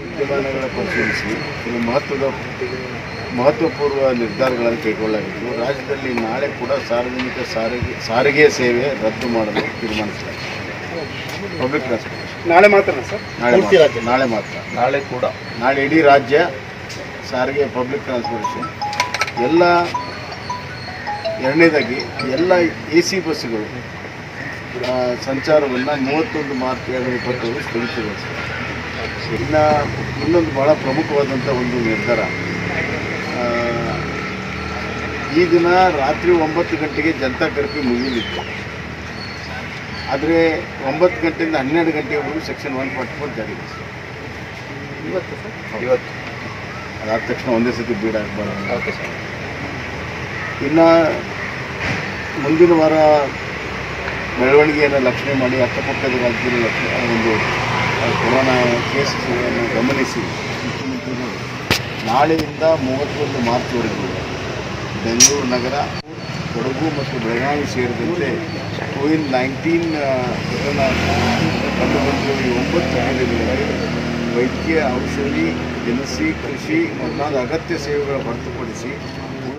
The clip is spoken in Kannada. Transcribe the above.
ವಿದ್ಯಮಾನಗಳ ಪರಿಶೀಲಿಸಿ ಕೆಲವು ಮಹತ್ವದ ಮಹತ್ವಪೂರ್ವ ನಿರ್ಧಾರಗಳನ್ನು ಕೈಗೊಳ್ಳಲಾಗಿದ್ದು ರಾಜ್ಯದಲ್ಲಿ ನಾಳೆ ಕೂಡ ಸಾರ್ವಜನಿಕ ಸಾರಿಗೆ ಸಾರಿಗೆ ಸೇವೆ ರದ್ದು ಮಾಡಲು ತೀರ್ಮಾನಿಸಲಾಗಿದೆ ಪಬ್ಲಿಕ್ ಟ್ರಾನ್ಸ್ಪೋರ್ಟೇಷನ್ ನಾಳೆ ಮಾತ್ರ ಸರ್ ನಾಳೆ ಪೂರ್ತಿ ಮಾತ್ರ. ರಾಜ್ಯ? ನಾಳೆ ಮಾತ್ರ ನಾಳೆ ಕೂಡ ನಾಳೆ ಇಡೀ ರಾಜ್ಯ ಸಾರಿಗೆ ಪಬ್ಲಿಕ್ ಟ್ರಾನ್ಸ್ಪೋರ್ಟೇಷನ್ ಎಲ್ಲ ಎರಡನೇದಾಗಿ ಎಲ್ಲ ಎ ಸಿ ಬಸ್ಸುಗಳು ಆ, ಸಂಚಾರವನ್ನು ಮೂವತ್ತೊಂದು ಮಾರ್ಚ್ ಎರಡು ಸಾವಿರದ ಇಪ್ಪತ್ತೇಳು ಸ್ಥಗಿತಗೊಳಿಸಿದೆ ಇನ್ನು ಇನ್ನೊಂದು ಭಾಳ ಪ್ರಮುಖವಾದಂಥ ಒಂದು ನಿರ್ಧಾರ ಆ, ಈ ದಿನ ರಾತ್ರಿ ಒಂಬತ್ತು ಗಂಟೆಗೆ ಜನತಾ ಕರ್ಫ್ಯೂ ಮುಗಿಲಿತ್ತು ಆದರೆ ಒಂಬತ್ತು ಗಂಟೆಯಿಂದ ಹನ್ನೆರಡು ಗಂಟೆವರೆಗೂ ಸೆಕ್ಷನ್ ಒನ್ ಫಾರ್ಟಿ ಫೋರ್ ಜಾರಿಗೆ ಇವತ್ತು ಸರ್ ಇವತ್ತು ಅದಾದ ತಕ್ಷಣ ಒಂದೇ ಸತಿ ಬೀಡ್ ಆಗಬಾರ್ದು ಓಕೆ ಸರ್ ಇನ್ನು ಮುಂದಿನ ವಾರ ಬೆಳವಣಿಗೆಯನ್ನು ಲಕ್ಷಣೆ ಮಾಡಿ ಅಕ್ಕಪಕ್ಕದ ರಾಜ್ಯದಲ್ಲಿ ಲಕ್ಷ ಒಂದು ಆ, ಕೊರೋನಾ ಕೇಸಸ್ಗಳನ್ನು ಗಮನಿಸಿ ಮುಖ್ಯಮಂತ್ರಿಗಳು ನಾಳೆಯಿಂದ ಮೂವತ್ತೊಂದು ಮಾರ್ಚ್ವರೆಗೂ ಬೆಂಗಳೂರು ನಗರ ಕೊಡಗು ಮತ್ತು ಬೆಳಗಾವಿ ಸೇರಿದಂತೆ ಕೋವಿಡ್ ನೈನ್ಟೀನ್ ಪ್ರಕರಣ ಕಂಡುಬಂದಿರುವ ಈ ಒಂಬತ್ತು ಜಿಲ್ಲೆಗಳಲ್ಲಿ ವೈದ್ಯಕೀಯ ಔಷಧಿ ದಿನಸಿ ಕೃಷಿ ಮೊದಲಾದ ಅಗತ್ಯ ಸೇವೆಗಳ ಹೊರತುಪಡಿಸಿ